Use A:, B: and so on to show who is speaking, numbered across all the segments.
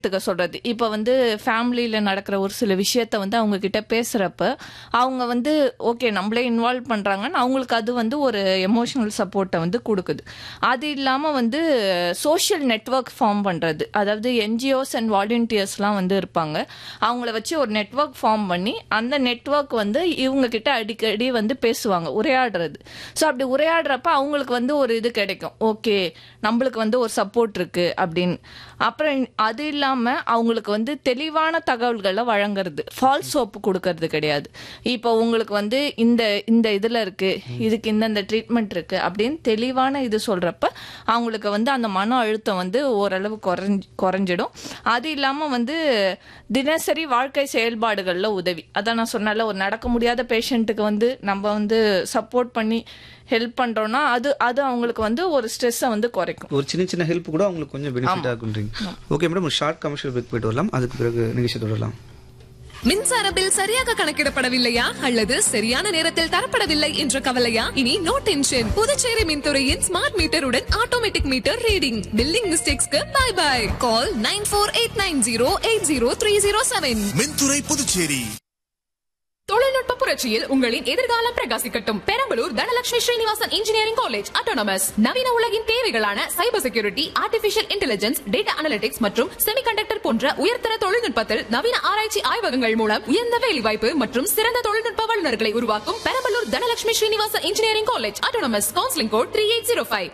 A: த்துக்க சொல்றது இப்ப வந்து ஃபேமிலியில நடக்கிற ஒரு சில விஷயத்த வந்து அவங்க கிட்ட பேசுறப்ப அவங்க வந்து ஓகே நம்மளே இன்வால்வ் பண்றாங்கன்னு அவங்களுக்கு அது வந்து ஒரு எமோஷனல் சப்போர்ட்டை வந்து கொடுக்குது அது இல்லாம வந்து சோஷியல் நெட்வொர்க் ஃபார்ம் பண்றது அதாவது என்ஜிஓஸ் அண்ட் வாலண்டியர்ஸ்லாம் வந்து இருப்பாங்க அவங்கள வச்சு ஒரு நெட்வொர்க் ஃபார்ம் பண்ணி அந்த நெட்வொர்க் வந்து இவங்க கிட்ட அடிக்கடி வந்து பேசுவாங்க உரையாடுறது ஸோ அப்படி உரையாடுறப்ப அவங்களுக்கு வந்து ஒரு இது கிடைக்கும் ஓகே நம்மளுக்கு வந்து ஒரு சப்போர்ட் இருக்கு அப்படின்னு அப்புறம் அது இல்லாம அவங்களுக்கு வந்து தெளிவான தகவல்களை வழங்குறது ஃபால்ஸ் ஹோப் கொடுக்கறது கிடையாது இப்போ உங்களுக்கு வந்து இந்த இந்த இதுல இருக்கு இதுக்கு இந்தந்த ட்ரீட்மெண்ட் இருக்கு அப்படின்னு தெளிவான இது சொல்றப்ப அவங்களுக்கு வந்து அந்த மன அழுத்தம் வந்து ஓரளவு குறைஞ்சி குறைஞ்சிடும் அது இல்லாம வந்து தினசரி வாழ்க்கை செயல்பாடுகள்ல உதவி அதான் நான் சொன்னல ஒரு நடக்க முடியாத பேஷண்ட்டுக்கு வந்து நம்ம வந்து சப்போர்ட் பண்ணி ஹெல்ப் பண்றோம்னா அது அது அவங்களுக்கு வந்து ஒரு ஸ்ட்ரெஸ்ஸை வந்து குறைக்கும்
B: ஒரு சின்ன சின்ன ஹெல்ப் கூட அவங்களுக்கு கொஞ்சம் பெனிஃபிட் ஆகுன்றீங்க ஓகே மேடம் ஒரு ஷார்ட் கமர்ஷியல் பிரேக் போயிட்டு வரலாம் அதுக்கு பிறகு நிகழ்ச்சி தொடரலாம்
C: மின்சார பில் சரியாக கணக்கிடப்படவில்லையா அல்லது சரியான நேரத்தில் தரப்படவில்லை என்ற கவலையா இனி நோ டென்ஷன் புதுச்சேரி மின்துறையின் ஸ்மார்ட் மீட்டருடன் ஆட்டோமேட்டிக் மீட்டர் ரீடிங் பில்லிங் மிஸ்டேக்ஸ்க்கு bye bye call nine four eight nine zero eight zero three zero seven
D: மின்துறை புதுச்சேரி
C: தொழில்நுட்ப புரட்சியில் உங்களின் எதிர்காலம் பிரகாசிக்கட்டும் Perambalur Dhanalakshmi Srinivasan engineering college autonomous நவீன உலகின் தேவைகளான cyber security artificial intelligence data analytics மற்றும் செமிகண்டக்டர் போன்ற உயர்தர தொழில்நுட்பத்தில் நவீன ஆராய்ச்சி ஆய்வகங்கள் மூலம் உயர்ந்த வேலைவாய்ப்பு மற்றும் சிறந்த தொழில்நுட்ப வல்லுநர்களை உருவாக்கும் Perambalur Dhanalakshmi Srinivasan engineering college autonomous counselling code three eight zero five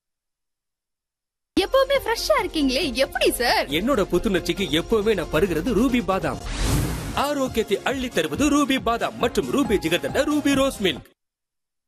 E: எப்பவுமே ஃப்ரெஷ்ஷா இருக்கீங்களே எப்படி சார்
F: என்னோட புத்துணர்ச்சிக்கு எப்பவுமே நான் பருகிறது ரூபி பாதாம் ஆரோக்கியத்தை அள்ளி தருவது ரூபி பாதாம் மற்றும் Ruby jigarthanda Ruby rose milk